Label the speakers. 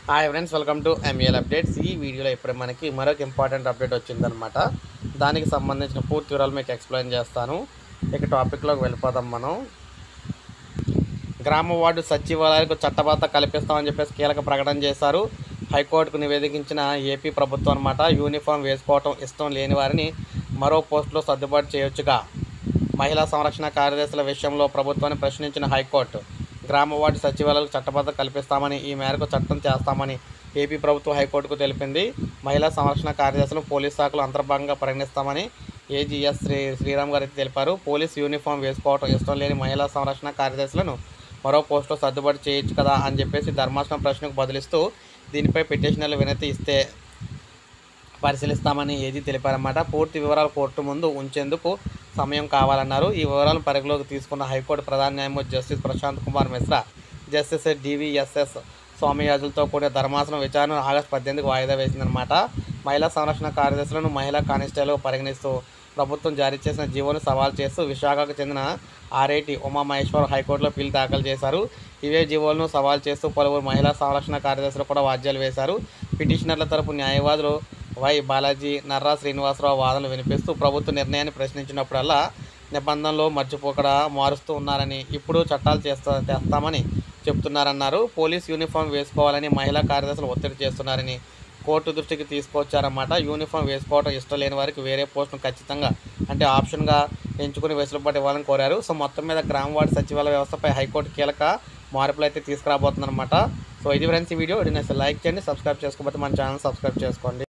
Speaker 1: hi friends welcome to ML updates ఈ వీడియోలో ఇప్పుడు మనకి మరొక ఇంపార్టెంట్ అప్డేట్ వచ్చిందనమాట దానికి సంబంధించిన పూర్తి వివరాలు మీకు ఎక్స్ప్లెయిన్ చేస్తాను ఇక టాపిక్లోకి వెళ్ళిపోదాం మనం గ్రామ వార్డు సచివాలయాలకు చట్టబద్ధ కల్పిస్తామని చెప్పేసి కీలక ప్రకటన చేశారు హైకోర్టుకు నివేదించిన ఏపీ ప్రభుత్వం అనమాట యూనిఫామ్ వేసుకోవటం ఇష్టం లేని వారిని మరో పోస్టులో సర్దుబాటు చేయొచ్చుగా మహిళా సంరక్షణ కార్యదర్శుల విషయంలో ప్రభుత్వాన్ని ప్రశ్నించిన హైకోర్టు గ్రామ వార్డు సచివాలయాలకు చట్టబద్ధ కల్పిస్తామని ఈ మేరకు చట్టం చేస్తామని ఏపీ ప్రభుత్వం హైకోర్టుకు తెలిపింది మహిళా సంరక్షణ కార్యదర్శులు పోలీస్ శాఖలో అంతర్భాగంగా పరిగణిస్తామని ఏజీఎస్ శ్రీ శ్రీరామ్ గారు అయితే తెలిపారు పోలీస్ యూనిఫామ్ వేసుకోవడం ఇష్టం లేని మహిళా సంరక్షణ కార్యదర్శులను మరో పోస్టులో సర్దుబాటు చేయొచ్చు కదా అని చెప్పేసి ధర్మాసనం ప్రశ్నకు బదులిస్తూ దీనిపై పిటిషనర్లు వినతి ఇస్తే పరిశీలిస్తామని ఏజీ తెలిపారన్నమాట పూర్తి వివరాలు కోర్టు ముందు ఉంచేందుకు సమయం కావాలన్నారు ఈ వివరాలను పరిగణలోకి తీసుకున్న హైకోర్టు ప్రధాన న్యాయమూర్తి justice Prashant Kumar Mishra justice DVSS స్వామియాజులతో కూడిన ధర్మాసనం విచారణ ఆగస్టు పద్దెనిమిదికి వాయిదా వేసిందనమాట మహిళా సంరక్షణ కార్యదర్శులను మహిళా కానిస్టేబుల్ పరిగణిస్తూ ప్రభుత్వం జారీ చేసిన జీవోను సవాల్ చేస్తూ విశాఖకు చెందిన ఆర్ఐటి ఉమామహేశ్వర్ హైకోర్టులో పిల్ దాఖలు చేశారు ఇవే జీవోలను సవాల్ చేస్తూ పలువురు మహిళా సంరక్షణ కార్యదర్శులు కూడా వాద్యాలు వేశారు పిటిషనర్ల తరపు న్యాయవాదులు వై బాలాజీ నర్రా శ్రీనివాసరావు వాదనలు వినిపిస్తూ ప్రభుత్వ నిర్ణయాన్ని ప్రశ్నించినప్పుడల్లా నిబంధనలు మర్చిపోకడా మారుస్తూ ఉన్నారని ఇప్పుడు చట్టాలు చేస్తా తెస్తామని చెప్తున్నారన్నారు పోలీస్ యూనిఫామ్ వేసుకోవాలని మహిళా కార్యదర్శులు ఒత్తిడి చేస్తున్నారని కోర్టు దృష్టికి తీసుకొచ్చారన్నమాట యూనిఫామ్ వేసుకోవడం ఇష్టం లేని వారికి వేరే పోస్టును ఖచ్చితంగా అంటే ఆప్షన్గా ఎంచుకుని వెసులుబాటు ఇవ్వాలని కోరారు సో మొత్తం మీద గ్రామ వార్డు సచివాలయ వ్యవస్థపై హైకోర్టు కీలక మార్పులు అయితే తీసుకురాబోతుందన్నమాట సో ఇది ఫ్రెండ్స్ ఈ వీడియో ఇది లైక్ చేయండి సబ్స్క్రైబ్ చేసుకోకపోతే మన ఛానల్ సబ్స్క్రైబ్ చేసుకోండి